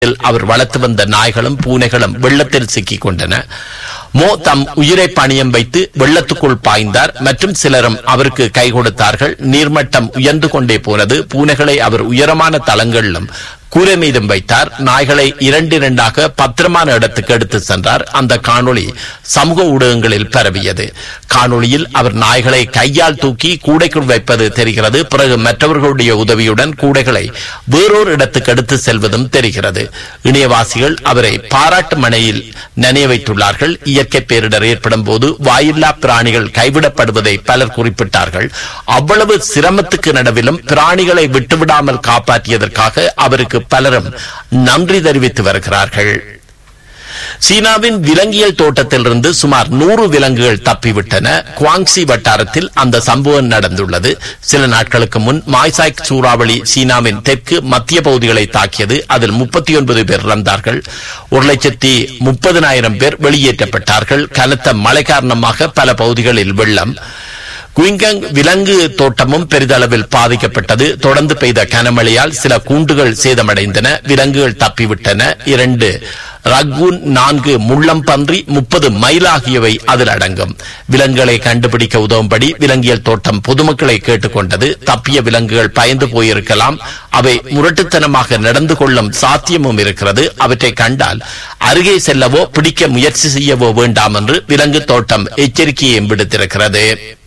அவர் வளர்த்து வந்த நாய்களும் பூனைகளும் வெள்ளத்தில் சிக்கிக் கொண்டன மோ தம் உயிரை பணியம் வைத்து வெள்ளத்துக்குள் பாய்ந்தார் மற்றும் சிலரும் அவருக்கு கை கொடுத்தார்கள் நீர்மட்டம் உயர்ந்து கொண்டே போனது பூனைகளை அவர் உயரமான தளங்களிலும் கூரை மீதும் வைத்தார் நாய்களை இரண்டு இரண்டாக பத்திரமான இடத்துக்கு எடுத்து சென்றார் அந்த காணொளி சமூக ஊடகங்களில் பரவியது காணொளியில் அவர் நாய்களை கையால் தூக்கி கூடைக்குள் வைப்பது தெரிகிறது பிறகு மற்றவர்களுடைய உதவியுடன் கூடைகளை வேறொரு இடத்துக்கு எடுத்து செல்வதும் தெரிகிறது இணையவாசிகள் அவரை பாராட்டு மனையில் நனைய வைத்துள்ளார்கள் இயற்கை பேரிடர் ஏற்படும் போது வாயில்லா பிராணிகள் கைவிடப்படுவதை பலர் குறிப்பிட்டார்கள் அவ்வளவு சிரமத்துக்கு நடுவிலும் பிராணிகளை விட்டுவிடாமல் காப்பாற்றியதற்காக அவருக்கு பலரும் நன்றி தெரிவித்து வருகிறார்கள் சீனாவின் விலங்கியல் தோட்டத்திலிருந்து சுமார் நூறு விலங்குகள் தப்பிவிட்டன குவாங்சி வட்டாரத்தில் அந்த சம்பவம் நடந்துள்ளது சில நாட்களுக்கு முன் மாய்சாக் சூறாவளி சீனாவின் தெற்கு மத்திய பகுதிகளை தாக்கியது அதில் முப்பத்தி ஒன்பது பேர் இறந்தார்கள் ஒரு லட்சத்தி முப்பதினாயிரம் பேர் வெளியேற்றப்பட்டார்கள் கனத்த மழை காரணமாக பல பகுதிகளில் வெள்ளம் குயிங்கங் விலங்கு தோட்டமும் பெரிதளவில் பாதிக்கப்பட்டது தொடர்ந்து பெய்த கனமழையால் சில கூண்டுகள் சேதமடைந்தன விலங்குகள் தப்பிவிட்டன இரண்டு ரக்கூன் நான்கு முள்ளம் பன்றி முப்பது மைல் ஆகியவை அதில் அடங்கும் விலங்குகளை கண்டுபிடிக்க உதவும்படி விலங்கியல் தோட்டம் பொதுமக்களை கேட்டுக்கொண்டது தப்பிய விலங்குகள் பயந்து போயிருக்கலாம் அவை முரட்டுத்தனமாக நடந்து கொள்ளும் சாத்தியமும் இருக்கிறது அவற்றை கண்டால் அருகே செல்லவோ பிடிக்க முயற்சி செய்யவோ வேண்டாம் என்று விலங்கு தோட்டம் எச்சரிக்கையை விடுத்திருக்கிறது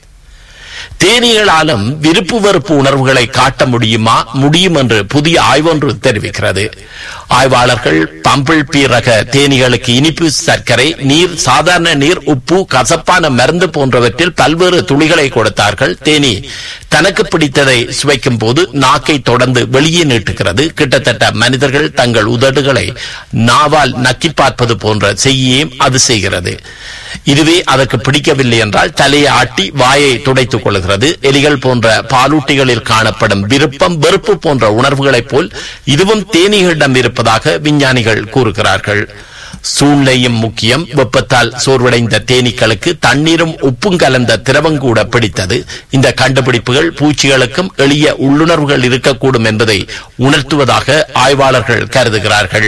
தேனீகளாலும் விருப்பு வெறுப்பு உணர்வுகளை காட்ட முடியுமா முடியும் என்று புதிய ஆய்வொன்று தெரிவிக்கிறது ஆய்வாளர்கள் பம்பிள் பீ ரக தேனீகளுக்கு இனிப்பு சர்க்கரை நீர் சாதாரண நீர் உப்பு கசப்பான மருந்து போன்றவற்றில் பல்வேறு துளிகளை கொடுத்தார்கள் தேனி தனக்கு பிடித்ததை சுவைக்கும் போது நாக்கை தொடர்ந்து வெளியே நீட்டுகிறது கிட்டத்தட்ட மனிதர்கள் தங்கள் உதடுகளை நாவால் நக்கி பார்ப்பது போன்ற செய்யையும் அது செய்கிறது இதுவே அதற்கு பிடிக்கவில்லை என்றால் தலையை ஆட்டி வாயை துடைத்துக் கொள்கிறது எலிகள் போன்ற பாலூட்டிகளில் காணப்படும் விருப்பம் வெறுப்பு போன்ற உணர்வுகளைப் போல் இதுவும் தேனீகளிடம் இருப்பதாக விஞ்ஞானிகள் கூறுகிறார்கள் சூழ்நிலையும் முக்கியம் வெப்பத்தால் சோர்வடைந்த தேனீக்களுக்கு தண்ணீரும் உப்பும் கலந்த திரவம் கூட பிடித்தது இந்த கண்டுபிடிப்புகள் பூச்சிகளுக்கும் எளிய உள்ளுணர்வுகள் இருக்கக்கூடும் என்பதை உணர்த்துவதாக ஆய்வாளர்கள் கருதுகிறார்கள்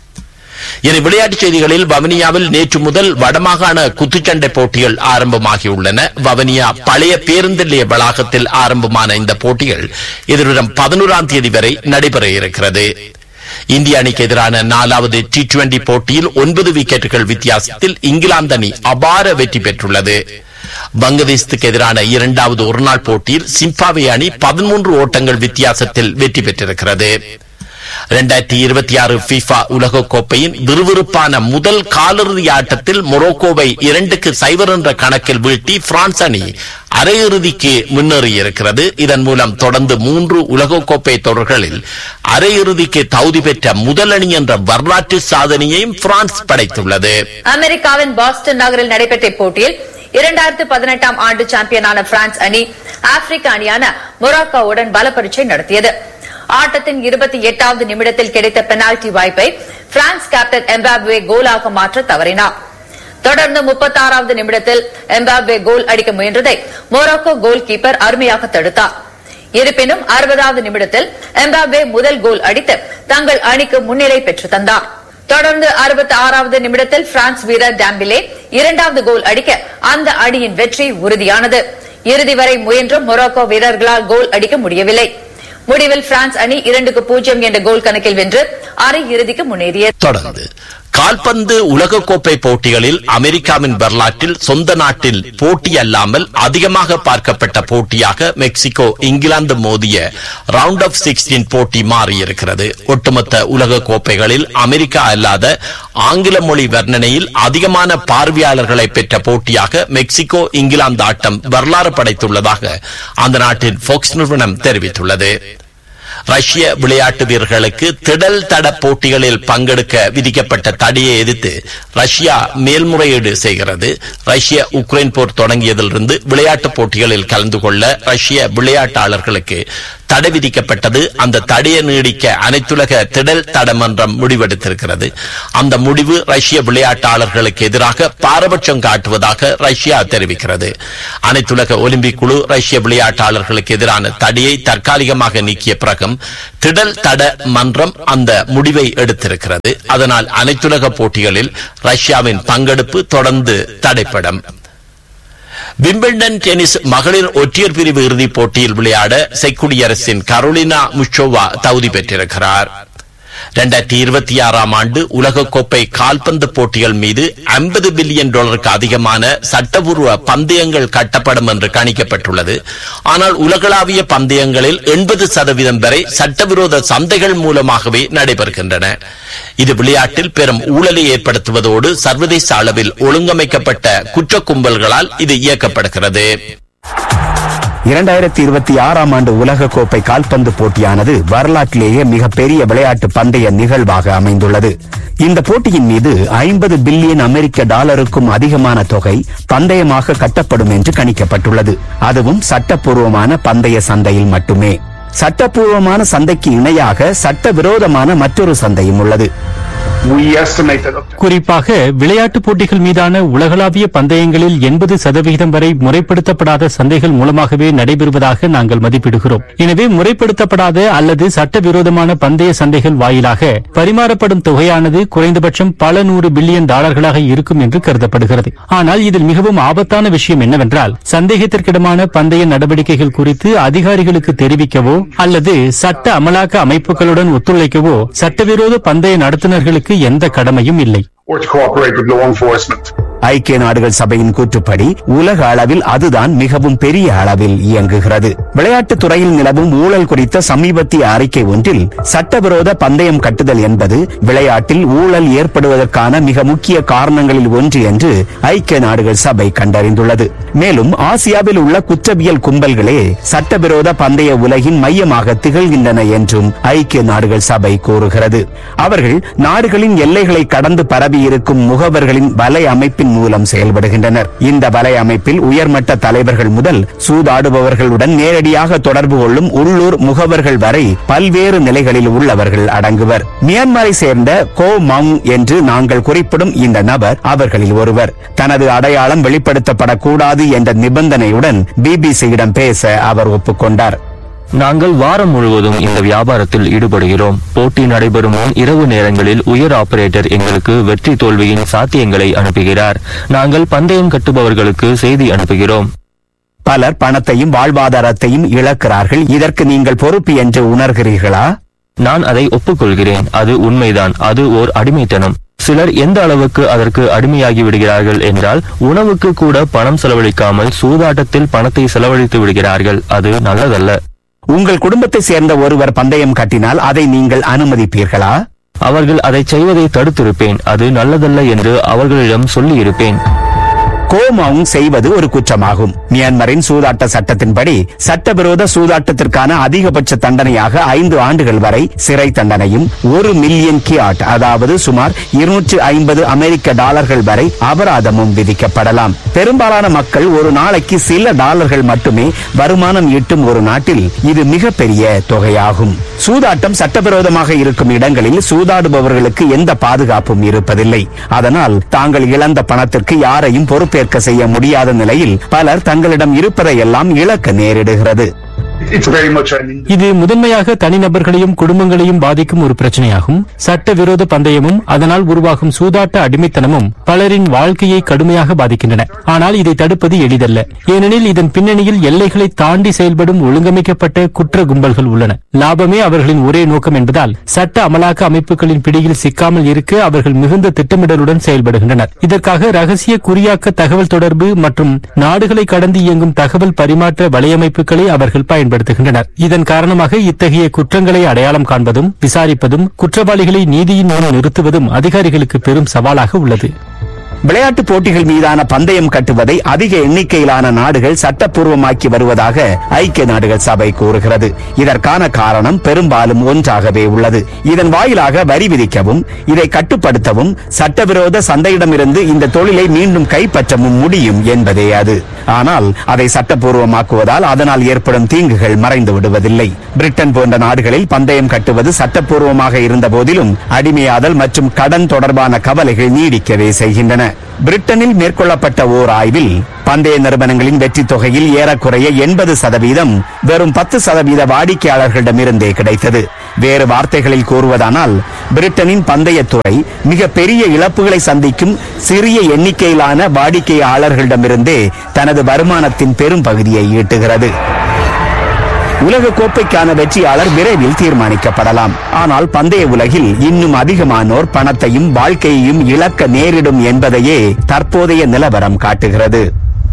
இனி விளையாட்டுச் செய்திகளில் வவனியாவில் நேற்று முதல் வடமாகாண குத்துச்சண்டை போட்டிகள் ஆரம்பமாகியுள்ளன வவனியா பழைய பேருந்து நிலைய வளாகத்தில் ஆரம்பமான இந்த போட்டிகள் எதிர்வரும் பதினோராம் தேதி வரை நடைபெற இருக்கிறது இந்திய அணிக்கு எதிரான நாலாவது டி டுவெண்டி போட்டியில் ஒன்பது விக்கெட்டுகள் வித்தியாசத்தில் இங்கிலாந்து அணி அபார வெற்றி பெற்றுள்ளது வங்கதேசத்துக்கு எதிரான இரண்டாவது ஒருநாள் போட்டியில் சிம்பாவே அணி பதிமூன்று ஓட்டங்கள் வித்தியாசத்தில் வெற்றி பெற்றிருக்கிறது இரண்டாயிரத்தி இருபத்தி ஆறு பிஃபா உலக கோப்பையின் விறுவிறுப்பான முதல் காலிறுதி ஆட்டத்தில் மொரோக்கோவை இரண்டுக்கு சைவர் என்ற கணக்கில் வீழ்த்தி பிரான்ஸ் அணி அரையிறுதிக்கு முன்னேறியிருக்கிறது இதன் மூலம் தொடர்ந்து மூன்று உலகக்கோப்பை தொடர்களில் அரையிறுதிக்கு தகுதி பெற்ற முதல் அணி என்ற வரலாற்று சாதனையையும் பிரான்ஸ் படைத்துள்ளது அமெரிக்காவின் பாஸ்டன் நகரில் நடைபெற்ற இப்போட்டியில் இரண்டாயிரத்து பதினெட்டாம் ஆண்டு சாம்பியனான பிரான்ஸ் அணி ஆப்பிரிக்க அணியான மொராக்கோவுடன் பலப்பரீட்சை நடத்தியது ஆட்டத்தின் இருபத்தி எட்டாவது நிமிடத்தில் கிடைத்த பெனால்டி வாய்ப்பை பிரான்ஸ் கேப்டன் எம்பாப்வே கோலாக மாற்ற தவறினார் தொடர்ந்து முப்பத்தாறாவது நிமிடத்தில் எம்பாப்வே கோல் அடிக்க முயன்றதை மொராக்கோ கோல் கீப்பர் அருமையாக தடுத்தார் இருப்பினும் அறுபதாவது நிமிடத்தில் எம்பாப்வே முதல் கோல் அடித்து தங்கள் அணிக்கு முன்னிலை பெற்று தந்தார் தொடர்ந்து அறுபத்தி ஆறாவது நிமிடத்தில் பிரான்ஸ் வீரர் டாம்பிலே இரண்டாவது கோல் அடிக்க அந்த அணியின் வெற்றி உறுதியானது இறுதி வரை முயன்றும் மொராக்கோ வீரர்களால் கோல் அடிக்க முடியவில்லை முடிவில் பிரான்ஸ் அணி இரண்டுக்கு பூஜ்ஜியம் என்ற கோல் கணக்கில் வென்று அரை இறுதிக்கு முன்னேறியது தொடர்ந்து கால்பந்து உலகக்கோப்பை போட்டிகளில் அமெரிக்காவின் வரலாற்றில் சொந்த நாட்டில் போட்டி அல்லாமல் அதிகமாக பார்க்கப்பட்ட போட்டியாக மெக்சிகோ இங்கிலாந்து மோதிய ரவுண்ட் ஆஃப் சிக்ஸ்டீன் போட்டி மாறியிருக்கிறது ஒட்டுமொத்த உலக கோப்பைகளில் அமெரிக்கா அல்லாத ஆங்கில மொழி வர்ணனையில் அதிகமான பார்வையாளர்களை பெற்ற போட்டியாக மெக்சிகோ இங்கிலாந்து ஆட்டம் வரலாறு படைத்துள்ளதாக அந்த நாட்டின் போக்ஸ் நிறுவனம் தெரிவித்துள்ளது ரஷ்ய விளையாட்டு வீரர்களுக்கு திடல் தட போட்டிகளில் பங்கெடுக்க விதிக்கப்பட்ட தடையை எதிர்த்து ரஷ்யா மேல்முறையீடு செய்கிறது ரஷ்ய உக்ரைன் போர் தொடங்கியதிலிருந்து விளையாட்டுப் போட்டிகளில் கலந்து கொள்ள ரஷ்ய விளையாட்டாளர்களுக்கு தடை விதிக்கப்பட்டது அந்த தடையை நீடிக்க அனைத்துலக திடல் தடமன்றம் முடிவெடுத்திருக்கிறது அந்த முடிவு ரஷ்ய விளையாட்டாளர்களுக்கு எதிராக பாரபட்சம் காட்டுவதாக ரஷ்யா தெரிவிக்கிறது அனைத்துலக ஒலிம்பிக் குழு ரஷ்ய விளையாட்டாளர்களுக்கு எதிரான தடையை தற்காலிகமாக நீக்கிய பிறகும் திடல் தட மன்றம் அந்த முடிவை எடுத்திருக்கிறது அதனால் அனைத்துலக போட்டிகளில் ரஷ்யாவின் பங்கெடுப்பு தொடர்ந்து தடைப்படும் விம்பிள்டன் டென்னிஸ் மகளிர் ஒற்றையர் பிரிவு இறுதிப் போட்டியில் விளையாட செக்குடியரசின் கரோலினா முஷோவா தகுதி பெற்றிருக்கிறார் இரண்டாயிரத்தி இருபத்தி ஆறாம் ஆண்டு உலகக்கோப்பை கால்பந்து போட்டிகள் மீது ஐம்பது பில்லியன் டாலருக்கு அதிகமான சட்டபூர்வ பந்தயங்கள் கட்டப்படும் என்று கணிக்கப்பட்டுள்ளது ஆனால் உலகளாவிய பந்தயங்களில் எண்பது சதவீதம் வரை சட்டவிரோத சந்தைகள் மூலமாகவே நடைபெறுகின்றன இது விளையாட்டில் பெரும் ஊழலை ஏற்படுத்துவதோடு சர்வதேச அளவில் ஒழுங்கமைக்கப்பட்ட குற்ற கும்பல்களால் இது இயக்கப்படுகிறது இரண்டாயிரத்தி இருபத்தி ஆறாம் ஆண்டு உலக கோப்பை கால்பந்து போட்டியானது வரலாற்றிலேயே மிகப்பெரிய விளையாட்டு பந்தய நிகழ்வாக அமைந்துள்ளது இந்த போட்டியின் மீது ஐம்பது பில்லியன் அமெரிக்க டாலருக்கும் அதிகமான தொகை பந்தயமாக கட்டப்படும் என்று கணிக்கப்பட்டுள்ளது அதுவும் சட்டப்பூர்வமான பந்தய சந்தையில் மட்டுமே சட்டப்பூர்வமான சந்தைக்கு இணையாக சட்டவிரோதமான மற்றொரு சந்தையும் உள்ளது We estimate that up to குறிப்பாக விளையாட்டுப் போட்டிகள் மீதான உலகளாவிய பந்தயங்களில் எண்பது சதவிகிதம் வரை முறைப்படுத்தப்படாத சந்தைகள் மூலமாகவே நடைபெறுவதாக நாங்கள் மதிப்பிடுகிறோம் எனவே முறைப்படுத்தப்படாத அல்லது சட்டவிரோதமான பந்தய சந்தைகள் வாயிலாக பரிமாறப்படும் தொகையானது குறைந்தபட்சம் பல நூறு பில்லியன் டாலர்களாக இருக்கும் என்று கருதப்படுகிறது ஆனால் இதில் மிகவும் ஆபத்தான விஷயம் என்னவென்றால் சந்தேகத்திற்கிடமான பந்தய நடவடிக்கைகள் குறித்து அதிகாரிகளுக்கு தெரிவிக்கவோ அல்லது சட்ட அமலாக்க அமைப்புகளுடன் ஒத்துழைக்கவோ சட்டவிரோத பந்தய நடத்துனர்களுக்கு எந்த கடமையும் இல்லை or to cooperate with law enforcement. ஐக்கிய நாடுகள் சபையின் கூற்றுப்படி உலக அளவில் அதுதான் மிகவும் பெரிய அளவில் இயங்குகிறது விளையாட்டுத் துறையில் நிலவும் ஊழல் குறித்த சமீபத்திய அறிக்கை ஒன்றில் சட்டவிரோத பந்தயம் கட்டுதல் என்பது விளையாட்டில் ஊழல் ஏற்படுவதற்கான மிக முக்கிய காரணங்களில் ஒன்று என்று ஐக்கிய நாடுகள் சபை கண்டறிந்துள்ளது மேலும் ஆசியாவில் உள்ள குற்றவியல் கும்பல்களே சட்டவிரோத பந்தய உலகின் மையமாக திகழ்கின்றன என்றும் ஐக்கிய நாடுகள் சபை கூறுகிறது அவர்கள் நாடுகளின் எல்லைகளை கடந்து பரவியிருக்கும் முகவர்களின் வலை அமைப்பின் மூலம் செயல்படுகின்றனர் இந்த வலை அமைப்பில் உயர்மட்ட தலைவர்கள் முதல் சூதாடுபவர்களுடன் நேரடியாக தொடர்பு கொள்ளும் உள்ளூர் முகவர்கள் வரை பல்வேறு நிலைகளில் உள்ளவர்கள் அடங்குவர் மியான்மரை சேர்ந்த கோ மவுங் என்று நாங்கள் குறிப்பிடும் இந்த நபர் அவர்களில் ஒருவர் தனது அடையாளம் வெளிப்படுத்தப்படக்கூடாது என்ற நிபந்தனையுடன் பிபிசியிடம் பேச அவர் ஒப்புக்கொண்டார் நாங்கள் வாரம் முழுவதும் இந்த வியாபாரத்தில் ஈடுபடுகிறோம் போட்டி நடைபெறும் முன் இரவு நேரங்களில் உயர் ஆபரேட்டர் எங்களுக்கு வெற்றி தோல்வியின் சாத்தியங்களை அனுப்புகிறார் நாங்கள் பந்தயம் கட்டுபவர்களுக்கு செய்தி அனுப்புகிறோம் பலர் பணத்தையும் வாழ்வாதாரத்தையும் இழக்கிறார்கள் இதற்கு நீங்கள் பொறுப்பு என்று உணர்கிறீர்களா நான் அதை ஒப்புக்கொள்கிறேன் அது உண்மைதான் அது ஓர் அடிமைத்தனம் சிலர் எந்த அளவுக்கு அதற்கு அடிமையாகி விடுகிறார்கள் என்றால் உணவுக்கு கூட பணம் செலவழிக்காமல் சூதாட்டத்தில் பணத்தை செலவழித்து விடுகிறார்கள் அது நல்லதல்ல உங்கள் குடும்பத்தை சேர்ந்த ஒருவர் பந்தயம் கட்டினால் அதை நீங்கள் அனுமதிப்பீர்களா அவர்கள் அதை செய்வதை தடுத்திருப்பேன் அது நல்லதல்ல என்று அவர்களிடம் சொல்லியிருப்பேன் கோமாவும் செய்வது ஒரு குற்றமாகும் மியான்மரின் சூதாட்ட சட்டத்தின்படி சட்டவிரோத சூதாட்டத்திற்கான அதிகபட்ச தண்டனையாக ஐந்து ஆண்டுகள் வரை சிறை தண்டனையும் ஒரு மில்லியன் கியாட் அதாவது சுமார் இருநூற்று ஐம்பது அமெரிக்க டாலர்கள் வரை அபராதமும் விதிக்கப்படலாம் பெரும்பாலான மக்கள் ஒரு நாளைக்கு சில டாலர்கள் மட்டுமே வருமானம் ஈட்டும் ஒரு நாட்டில் இது மிகப்பெரிய தொகையாகும் சூதாட்டம் சட்டவிரோதமாக இருக்கும் இடங்களில் சூதாடுபவர்களுக்கு எந்த பாதுகாப்பும் இருப்பதில்லை அதனால் தாங்கள் இழந்த பணத்திற்கு யாரையும் பொறுப்பேற்க செய்ய முடியாத நிலையில் பலர் தங்களிடம் இருப்பதையெல்லாம் இழக்க நேரிடுகிறது It's very much an இது முதன்மையாக தனிநபர்களையும் குடும்பங்களையும் பாதிக்கும் ஒரு பிரச்சனையாகும் சட்டவிரோத பந்தயமும் அதனால் உருவாகும் சூதாட்ட அடிமைத்தனமும் பலரின் வாழ்க்கையை கடுமையாக பாதிக்கின்றன ஆனால் இதை தடுப்பது எளிதல்ல ஏனெனில் இதன் பின்னணியில் எல்லைகளை தாண்டி செயல்படும் ஒழுங்கமைக்கப்பட்ட குற்ற கும்பல்கள் உள்ளன லாபமே அவர்களின் ஒரே நோக்கம் என்பதால் சட்ட அமலாக்க அமைப்புகளின் பிடியில் சிக்காமல் இருக்க அவர்கள் மிகுந்த திட்டமிடலுடன் செயல்படுகின்றனர் இதற்காக ரகசிய குறியாக்க தகவல் தொடர்பு மற்றும் நாடுகளை கடந்து இயங்கும் தகவல் பரிமாற்ற வலையமைப்புகளை அவர்கள் பயன்படுத்துகின்றனர் இதன் காரணமாக இத்தகைய குற்றங்களை அடையாளம் காண்பதும் விசாரிப்பதும் குற்றவாளிகளை நீதியின் முன் நிறுத்துவதும் அதிகாரிகளுக்கு பெரும் சவாலாக உள்ளது விளையாட்டுப் போட்டிகள் மீதான பந்தயம் கட்டுவதை அதிக எண்ணிக்கையிலான நாடுகள் சட்டப்பூர்வமாக்கி வருவதாக ஐக்கிய நாடுகள் சபை கூறுகிறது இதற்கான காரணம் பெரும்பாலும் ஒன்றாகவே உள்ளது இதன் வாயிலாக வரி விதிக்கவும் இதை கட்டுப்படுத்தவும் சட்டவிரோத சந்தையிடமிருந்து இந்த தொழிலை மீண்டும் கைப்பற்றவும் முடியும் என்பதே அது ஆனால் அதை சட்டப்பூர்வமாக்குவதால் அதனால் ஏற்படும் தீங்குகள் மறைந்து விடுவதில்லை பிரிட்டன் போன்ற நாடுகளில் பந்தயம் கட்டுவது சட்டப்பூர்வமாக இருந்த போதிலும் அடிமையாதல் மற்றும் கடன் தொடர்பான கவலைகள் நீடிக்கவே செய்கின்றன பிரிட்டனில் மேற்கொள்ளப்பட்ட ஓர் ஆய்வில் பந்தய நிறுவனங்களின் வெற்றி தொகையில் ஏறக்குறைய எண்பது சதவீதம் வெறும் பத்து சதவீத வாடிக்கையாளர்களிடமிருந்தே கிடைத்தது வேறு வார்த்தைகளில் கூறுவதானால் பிரிட்டனின் பந்தயத்துறை மிக பெரிய இழப்புகளை சந்திக்கும் சிறிய எண்ணிக்கையிலான வாடிக்கையாளர்களிடமிருந்தே தனது வருமானத்தின் பெரும் பகுதியை ஈட்டுகிறது உலக கோப்பைக்கான வெற்றியாளர் விரைவில் தீர்மானிக்கப்படலாம் ஆனால் பந்தய உலகில் இன்னும் அதிகமானோர் பணத்தையும் வாழ்க்கையையும் இழக்க நேரிடும் என்பதையே தற்போதைய நிலவரம் காட்டுகிறது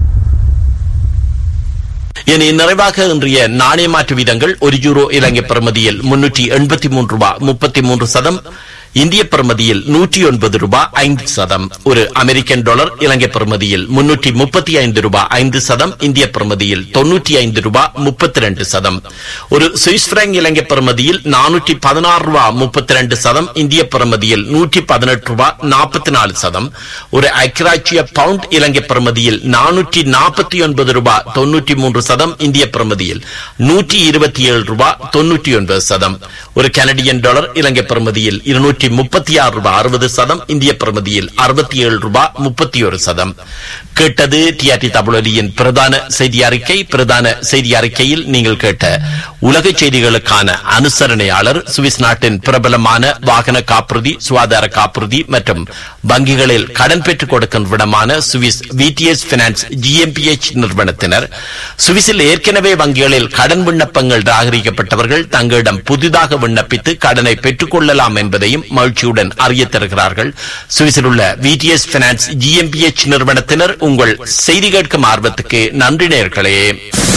இனி நிறைவாக இன்றைய நாணய மாற்று வீதங்கள் ஒரு யூரோ இலங்கை பிரமதியில் முன்னூற்றி எண்பத்தி மூன்று ரூபாய் முப்பத்தி மூன்று சதம் இந்திய பிரமதியில் நூற்றி ஒன்பது ரூபாய் ஐந்து சதம் ஒரு அமெரிக்கன் டாலர் இலங்கை பிரமதியில் முன்னூற்றி முப்பத்தி ஐந்து ரூபாய் ஐந்து சதம் இந்திய பிரமதியில் தொன்னூற்றி ஐந்து ரூபாய் முப்பத்தி ரெண்டு சதம் ஒரு சுவிஸ் பிராங்க் இலங்கை பிரமதியில் நானூற்றி பதினாறு ரூபாய் முப்பத்தி ரெண்டு சதம் இந்திய பிரமதியில் நூற்றி பதினெட்டு ரூபாய் நாற்பத்தி நாலு சதம் ஒரு ஐக்கிராட்சிய பவுண்ட் இலங்கை பிரமதியில் நானூற்றி நாற்பத்தி ஒன்பது ரூபாய் தொன்னூற்றி மூன்று சதம் இந்திய பிரமதியில் நூற்றி இருபத்தி ஏழு ரூபாய் தொன்னூற்றி ஒன்பது சதம் ஒரு கனடியன் டாலர் இலங்கை பிரமதியில் இருநூற்றி முப்பத்தி ஆறு ரூபாய் அறுபது சதம் இந்திய பிரமதியில் அறுபத்தி ஏழு ரூபாய் முப்பத்தி ஒரு சதம் கேட்டது டிஆர்டி தமிழொலியின் பிரதான செய்தி அறிக்கை பிரதான செய்தி அறிக்கையில் நீங்கள் கேட்ட உலக செய்திகளுக்கான அனுசரணையாளர் சுவிஸ் நாட்டின் பிரபலமான வாகன காப்புறுதி சுகாதார காப்புறுதி மற்றும் வங்கிகளில் கடன் பெற்றுக் கொடுக்கும் விடமான சுவிஸ் விடிஎஸ் பினான்ஸ் ஜிஎம்பிஎச் நிறுவனத்தினர் சுவிஸில் ஏற்கனவே வங்கிகளில் கடன் விண்ணப்பங்கள் நிராகரிக்கப்பட்டவர்கள் தங்களிடம் புதிதாக விண்ணப்பித்து கடனை பெற்றுக் கொள்ளலாம் என்பதையும் மகிழ்ச்சியுடன் அறிய தருகிறார்கள் சுவிஸில் உள்ள விடிஎஸ் பினான்ஸ் ஜிஎம்பிஎச் நிறுவனத்தினர் உங்கள் செய்தி கேட்கும் ஆர்வத்துக்கு நன்றி நேர்களே